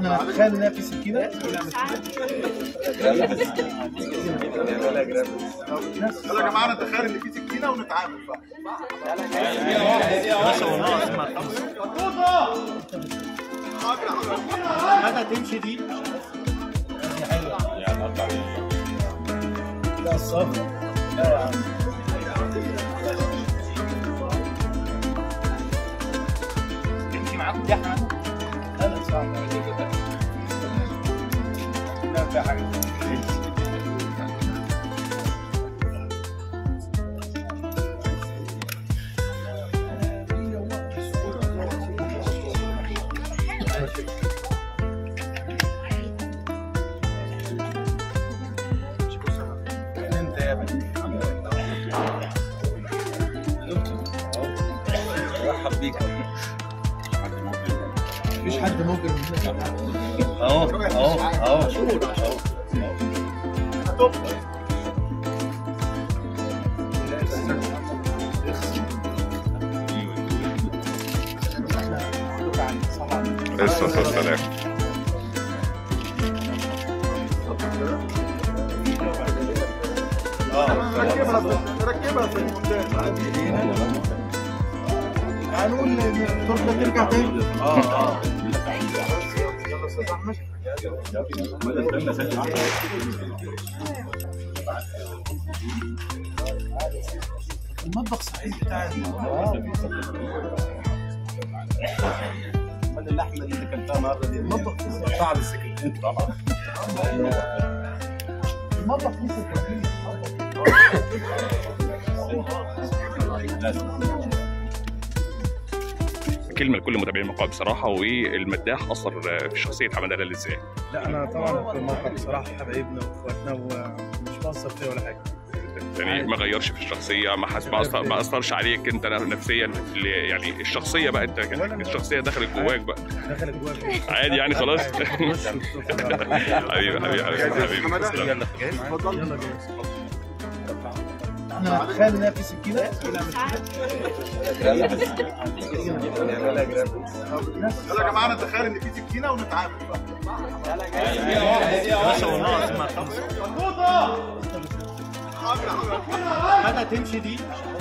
احنا نتخيل انها في سكينه يلا يا جماعه نتخيل ان في سكينه ونتعامل بقى متى تمشي دي لا الصفر لا يا عم تمشي معاكم دي احنا انا صعب لا في حاجه انت يا بني رحب بيك مفيش حد مجرم اهو اهو اهو اهو الصلاة والسلام نركبها في نركبها في المونتاج عادي هنقول ان التربه ترجع تاني اه اه يلا استاذ احمد المطبخ صحيح بتاع امال اللحمه اللي انت كلتها النهارده دي المطبخ لسه صعب السكين طبعا المطبخ لسه كبير كلمة لكل متابعين الموقع بصراحة والمداح أثر في شخصية حمد هلال إزاي؟ لا انا طبعا في الموقع بصراحه حبايبنا واخواتنا ومش مقصر فيا ولا حاجه يعني ما غيرش في الشخصية ما حس ما أثر ما أثرش عليك أنت نفسيا اللي- يعني الشخصية بقى أنت الشخصية دخلت جواك بقى دخلت جواك عادي يعني خلاص خش وتشوف بقى. حبيبي حبيبي حبيبي حبيبي حمادة؟ تسلم. يلا جاهز اتفضل يلا جاهز احنا نتخيل انها في سكينه يلا يا جماعه نتخيل ان في سكينه ونتعامل بقى متى تمشي دي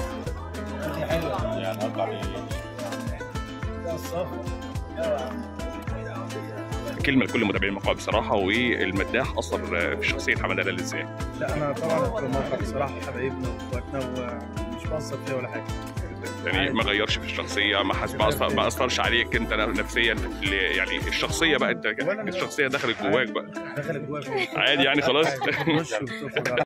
لا الصفر كلمة لكل متابعين الموقع بصراحة والمداح أثر في شخصية حمد هلال إزاي؟ لا انا طبعا في الموقع بصراحه حبايبنا واخواتنا ومش مقصر فيا ولا حاجه يعني ما غيرش في الشخصية ما حس ما أثر ما أثرش عليك أنت نفسيا اللي- يعني الشخصية بقى أنت الشخصية دخلت جواك بقى دخلت جواك عادي يعني خلاص خش وتشوف بقى.